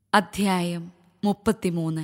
അധ്യായം മുപ്പത്തിമൂന്ന്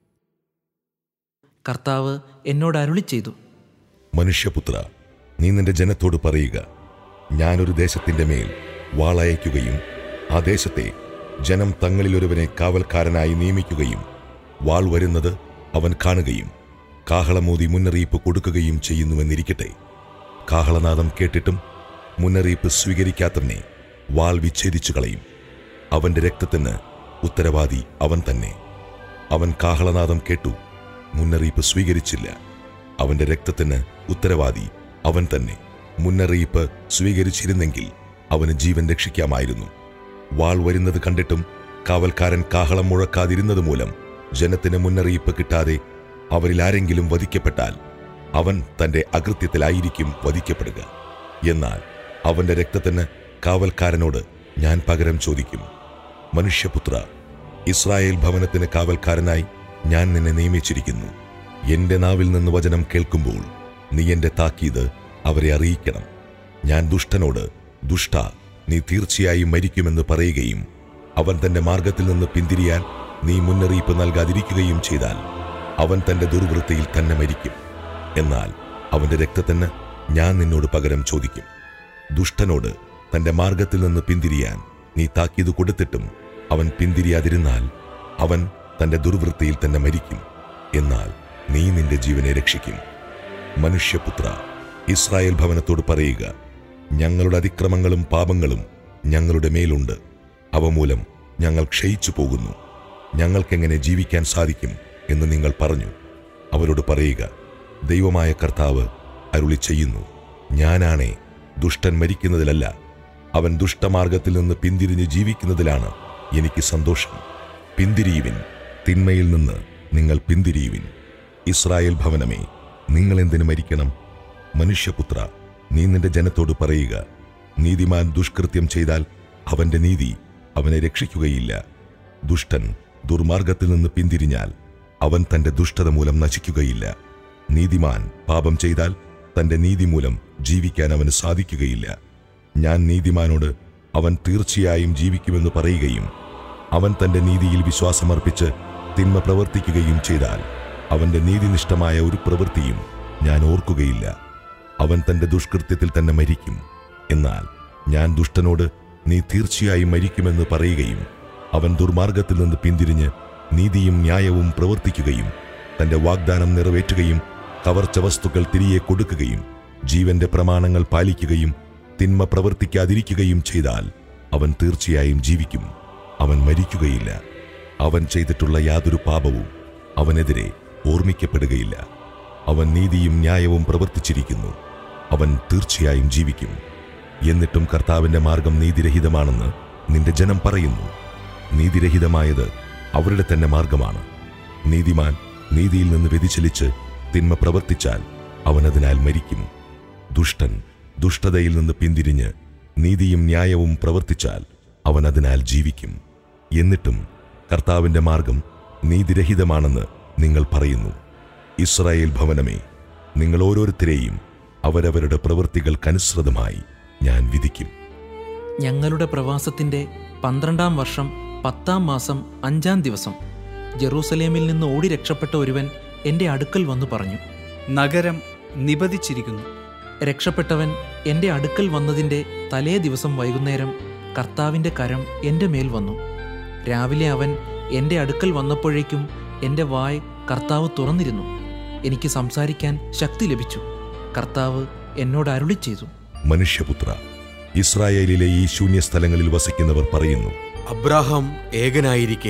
കർത്താവ് എന്നോട് അരുളി ചെയ്തു മനുഷ്യപുത്ര നീ നിന്റെ ജനത്തോട് പറയുക ഞാനൊരു ദേശത്തിന്റെ മേൽ വാളയക്കുകയും ആ ദേശത്തെ ജനം തങ്ങളിലൊരുവനെ കാവൽക്കാരനായി നിയമിക്കുകയും വാൾ വരുന്നത് അവൻ കാണുകയും കാഹളമൂതി മുന്നറിയിപ്പ് കൊടുക്കുകയും ചെയ്യുന്നുവെന്നിരിക്കട്ടെ കാഹളനാദം കേട്ടിട്ടും മുന്നറിയിപ്പ് സ്വീകരിക്കാത്തവനെ വാൾ വിച്ഛേദിച്ചു കളയും അവന്റെ രക്തത്തിന് ഉത്തരവാദി അവൻ തന്നെ അവൻ കാഹളനാദം കേട്ടു മുന്നറിയിപ്പ് സ്വീകരിച്ചില്ല അവന്റെ രക്തത്തിന് ഉത്തരവാദി അവൻ തന്നെ മുന്നറിയിപ്പ് സ്വീകരിച്ചിരുന്നെങ്കിൽ അവന് ജീവൻ രക്ഷിക്കാമായിരുന്നു വാൾ വരുന്നത് കണ്ടിട്ടും കാവൽക്കാരൻ കാഹളം മുഴക്കാതിരുന്നത് മൂലം ജനത്തിന് മുന്നറിയിപ്പ് കിട്ടാതെ അവരിൽ ആരെങ്കിലും വധിക്കപ്പെട്ടാൽ അവൻ തന്റെ അകൃത്യത്തിലായിരിക്കും വധിക്കപ്പെടുക എന്നാൽ അവന്റെ രക്തത്തിന് കാവൽക്കാരനോട് ഞാൻ പകരം ചോദിക്കും മനുഷ്യപുത്ര ഇസ്രായേൽ ഭവനത്തിന് കാവൽക്കാരനായി ഞാൻ നിന്നെ നിയമിച്ചിരിക്കുന്നു എന്റെ നാവിൽ നിന്ന് വചനം കേൾക്കുമ്പോൾ നീ എന്റെ താക്കീത് അവരെ അറിയിക്കണം ഞാൻ ദുഷ്ടനോട് ദുഷ്ട നീ തീർച്ചയായും മരിക്കുമെന്ന് പറയുകയും അവൻ തന്റെ മാർഗത്തിൽ നിന്ന് പിന്തിരിയാൻ നീ മുന്നറിയിപ്പ് നൽകാതിരിക്കുകയും ചെയ്താൽ അവൻ തന്റെ ദുർവൃത്തിയിൽ തന്നെ മരിക്കും എന്നാൽ അവന്റെ രക്തത്തിന് ഞാൻ നിന്നോട് പകരം ചോദിക്കും ദുഷ്ടനോട് തന്റെ മാർഗത്തിൽ നിന്ന് പിന്തിരിയാൻ നീ താക്കീത് കൊടുത്തിട്ടും അവൻ പിന്തിരിയാതിരുന്നാൽ അവൻ തന്റെ ദുർവൃത്തിയിൽ തന്നെ മരിക്കും എന്നാൽ നീ നിന്റെ ജീവനെ രക്ഷിക്കും മനുഷ്യപുത്ര ഇസ്രായേൽ ഭവനത്തോട് പറയുക ഞങ്ങളുടെ അതിക്രമങ്ങളും പാപങ്ങളും ഞങ്ങളുടെ മേലുണ്ട് അവ മൂലം ഞങ്ങൾ ക്ഷയിച്ചു പോകുന്നു ഞങ്ങൾക്കെങ്ങനെ ജീവിക്കാൻ സാധിക്കും എന്ന് നിങ്ങൾ പറഞ്ഞു അവരോട് പറയുക ദൈവമായ കർത്താവ് അരുളി ചെയ്യുന്നു ഞാനാണേ ദുഷ്ടൻ മരിക്കുന്നതിലല്ല അവൻ ദുഷ്ടമാർഗത്തിൽ നിന്ന് പിന്തിരിഞ്ഞ് ജീവിക്കുന്നതിലാണ് എനിക്ക് സന്തോഷം പിന്തിരിയുവിൻ തിന്മയിൽ നിന്ന് നിങ്ങൾ പിന്തിരിയുവിൻ ഇസ്രായേൽ ഭവനമേ നിങ്ങൾ എന്തിനു മരിക്കണം മനുഷ്യപുത്ര നീ നിന്റെ ജനത്തോട് പറയുക നീതിമാൻ ദുഷ്കൃത്യം ചെയ്താൽ അവന്റെ നീതി അവനെ രക്ഷിക്കുകയില്ല ദുഷ്ടൻ ദുർമാർഗത്തിൽ നിന്ന് പിന്തിരിഞ്ഞാൽ അവൻ തന്റെ ദുഷ്ടത മൂലം നശിക്കുകയില്ല നീതിമാൻ പാപം ചെയ്താൽ തന്റെ നീതി മൂലം ജീവിക്കാൻ അവന് സാധിക്കുകയില്ല ഞാൻ നീതിമാനോട് അവൻ തീർച്ചയായും ജീവിക്കുമെന്ന് പറയുകയും അവൻ തന്റെ നീതിയിൽ വിശ്വാസമർപ്പിച്ച് തിന്മ പ്രവർത്തിക്കുകയും ചെയ്താൽ അവന്റെ നീതിനിഷ്ഠമായ ഒരു പ്രവൃത്തിയും ഞാൻ ഓർക്കുകയില്ല അവൻ തന്റെ ദുഷ്കൃത്യത്തിൽ തന്നെ മരിക്കും എന്നാൽ ഞാൻ ദുഷ്ടനോട് നീ തീർച്ചയായും മരിക്കുമെന്ന് പറയുകയും അവൻ ദുർമാർഗത്തിൽ നിന്ന് പിന്തിരിഞ്ഞ് നീതിയും ന്യായവും പ്രവർത്തിക്കുകയും തന്റെ വാഗ്ദാനം നിറവേറ്റുകയും കവർച്ച വസ്തുക്കൾ തിരികെ കൊടുക്കുകയും ജീവന്റെ പ്രമാണങ്ങൾ പാലിക്കുകയും തിന്മ പ്രവർത്തിക്കാതിരിക്കുകയും ചെയ്താൽ അവൻ തീർച്ചയായും ജീവിക്കും അവൻ മരിക്കുകയില്ല അവൻ ചെയ്തിട്ടുള്ള യാതൊരു പാപവും അവനെതിരെ ഓർമ്മിക്കപ്പെടുകയില്ല അവൻ നീതിയും ന്യായവും പ്രവർത്തിച്ചിരിക്കുന്നു അവൻ തീർച്ചയായും ജീവിക്കും എന്നിട്ടും കർത്താവിന്റെ മാർഗം നീതിരഹിതമാണെന്ന് നിന്റെ ജനം പറയുന്നു നീതിരഹിതമായത് അവരുടെ തന്നെ മാർഗമാണ് നീതിമാൻ നീതിയിൽ നിന്ന് വ്യതിചലിച്ച് തിന്മ പ്രവർത്തിച്ചാൽ അവനതിനാൽ മരിക്കും ദുഷ്ടൻ ദുഷ്ടതയിൽ നിന്ന് പിന്തിരിഞ്ഞ് നീതിയും ന്യായവും പ്രവർത്തിച്ചാൽ അവൻ അതിനാൽ ജീവിക്കും എന്നിട്ടും കർത്താവിന്റെ മാർഗം നീതിരഹിതമാണെന്ന് നിങ്ങൾ പറയുന്നു ഇസ്രായേൽ ഭവനമേ നിങ്ങൾ ഓരോരുത്തരെയും അവരവരുടെ പ്രവൃത്തികൾക്കനുസൃതമായി ഞാൻ വിധിക്കും ഞങ്ങളുടെ പ്രവാസത്തിന്റെ പന്ത്രണ്ടാം വർഷം പത്താം മാസം അഞ്ചാം ദിവസം ജെറൂസലേമിൽ നിന്ന് ഓടി രക്ഷപ്പെട്ട ഒരുവൻ എൻ്റെ അടുക്കൽ വന്നു പറഞ്ഞു നഗരം നിബദിച്ചിരിക്കുന്നു രക്ഷപ്പെട്ടവൻ എൻ്റെ അടുക്കൽ വന്നതിൻ്റെ തലേ ദിവസം വൈകുന്നേരം കർത്താവിൻ്റെ കരം എൻ്റെ മേൽ വന്നു രാവിലെ അവൻ എൻ്റെ അടുക്കൽ വന്നപ്പോഴേക്കും എൻ്റെ വായ് കർത്താവ് തുറന്നിരുന്നു എനിക്ക് സംസാരിക്കാൻ ശക്തി ലഭിച്ചു കർത്താവ് എന്നോട് അരുളി ചെയ്തു മനുഷ്യപുത്ര ഇസ്രായേലിലെ ഈ ശൂന്യസ്ഥലങ്ങളിൽ വസിക്കുന്നവർ പറയുന്നു അബ്രാഹാം ഏകനായിരിക്കെ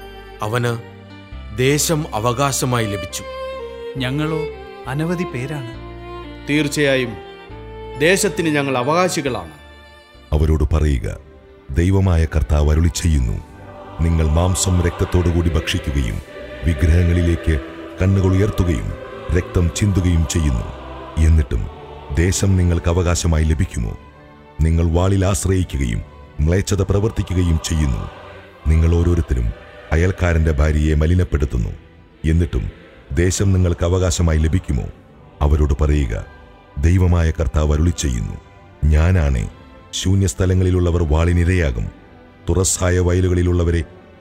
അവന് ദേശം അവകാശമായി ലഭിച്ചു ഞങ്ങളോ അനവധി പേരാണ് തീർച്ചയായും ദേശത്തിന് ഞങ്ങൾ അവകാശികളാണ് അവരോട് പറയുക ദൈവമായ കർത്താവ് അരുളി ചെയ്യുന്നു നിങ്ങൾ മാംസം രക്തത്തോടുകൂടി ഭക്ഷിക്കുകയും വിഗ്രഹങ്ങളിലേക്ക് കണ്ണുകൾ ഉയർത്തുകയും രക്തം ചിന്തുകയും ചെയ്യുന്നു എന്നിട്ടും ദേശം നിങ്ങൾക്ക് അവകാശമായി ലഭിക്കുമോ നിങ്ങൾ വാളിൽ ആശ്രയിക്കുകയും മ്ലേച്ഛത പ്രവർത്തിക്കുകയും ചെയ്യുന്നു നിങ്ങൾ ഓരോരുത്തരും അയൽക്കാരന്റെ ഭാര്യയെ മലിനപ്പെടുത്തുന്നു എന്നിട്ടും ദേശം നിങ്ങൾക്ക് അവകാശമായി ലഭിക്കുമോ അവരോട് പറയുക ദൈവമായ കർത്താവ് അരുളി ചെയ്യുന്നു ഞാനാണേ ശൂന്യസ്ഥലങ്ങളിലുള്ളവർ വാളിനിരയാകും തുറസായ വയലുകളിലുള്ളവരെ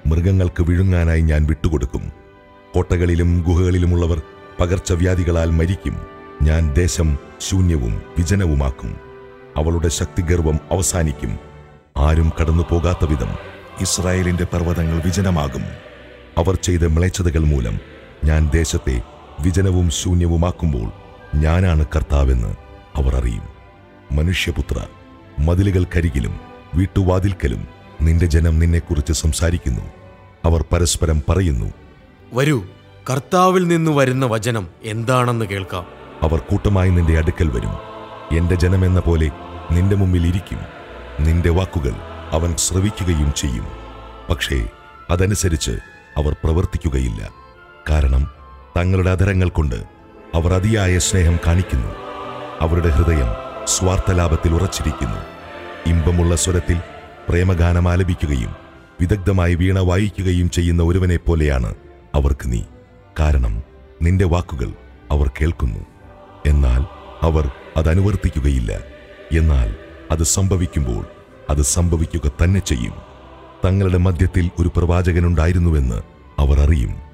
മൃഗങ്ങൾക്ക് വിഴുങ്ങാനായി ഞാൻ വിട്ടുകൊടുക്കും കോട്ടകളിലും ഗുഹകളിലുമുള്ളവർ പകർച്ചവ്യാധികളാൽ മരിക്കും ഞാൻ ദേശം ശൂന്യവും വിജനവുമാക്കും അവളുടെ ശക്തിഗർവം അവസാനിക്കും ആരും കടന്നു പോകാത്ത വിധം ഇസ്രായേലിന്റെ പർവ്വതങ്ങൾ വിജനമാകും അവർ ചെയ്ത മ്ലേച്ഛതകൾ മൂലം ഞാൻ ദേശത്തെ വിജനവും ശൂന്യവുമാക്കുമ്പോൾ ഞാനാണ് കർത്താവെന്ന് അവർ അറിയും മനുഷ്യപുത്ര മതിലുകൾക്കരികിലും വീട്ടുവാതിൽക്കലും നിന്റെ ജനം നിന്നെക്കുറിച്ച് സംസാരിക്കുന്നു അവർ പരസ്പരം പറയുന്നു വരൂ കർത്താവിൽ നിന്ന് വരുന്ന വചനം എന്താണെന്ന് കേൾക്കാം അവർ കൂട്ടമായി നിന്റെ അടുക്കൽ വരും എന്റെ ജനമെന്ന പോലെ നിന്റെ മുമ്പിൽ ഇരിക്കും നിന്റെ വാക്കുകൾ അവൻ ശ്രവിക്കുകയും ചെയ്യും പക്ഷേ അതനുസരിച്ച് അവർ പ്രവർത്തിക്കുകയില്ല കാരണം തങ്ങളുടെ അധരങ്ങൾ കൊണ്ട് അവർ അതിയായ സ്നേഹം കാണിക്കുന്നു അവരുടെ ഹൃദയം സ്വാർത്ഥലാഭത്തിൽ ഉറച്ചിരിക്കുന്നു ഇമ്പമുള്ള സ്വരത്തിൽ പ്രേമഗാനം ആലപിക്കുകയും വിദഗ്ധമായി വീണ വായിക്കുകയും ചെയ്യുന്ന ഒരുവനെ പോലെയാണ് അവർക്ക് നീ കാരണം നിന്റെ വാക്കുകൾ അവർ കേൾക്കുന്നു എന്നാൽ അവർ അതനുവർത്തിക്കുകയില്ല എന്നാൽ അത് സംഭവിക്കുമ്പോൾ അത് സംഭവിക്കുക തന്നെ ചെയ്യും തങ്ങളുടെ മധ്യത്തിൽ ഒരു പ്രവാചകനുണ്ടായിരുന്നുവെന്ന് അവർ അറിയും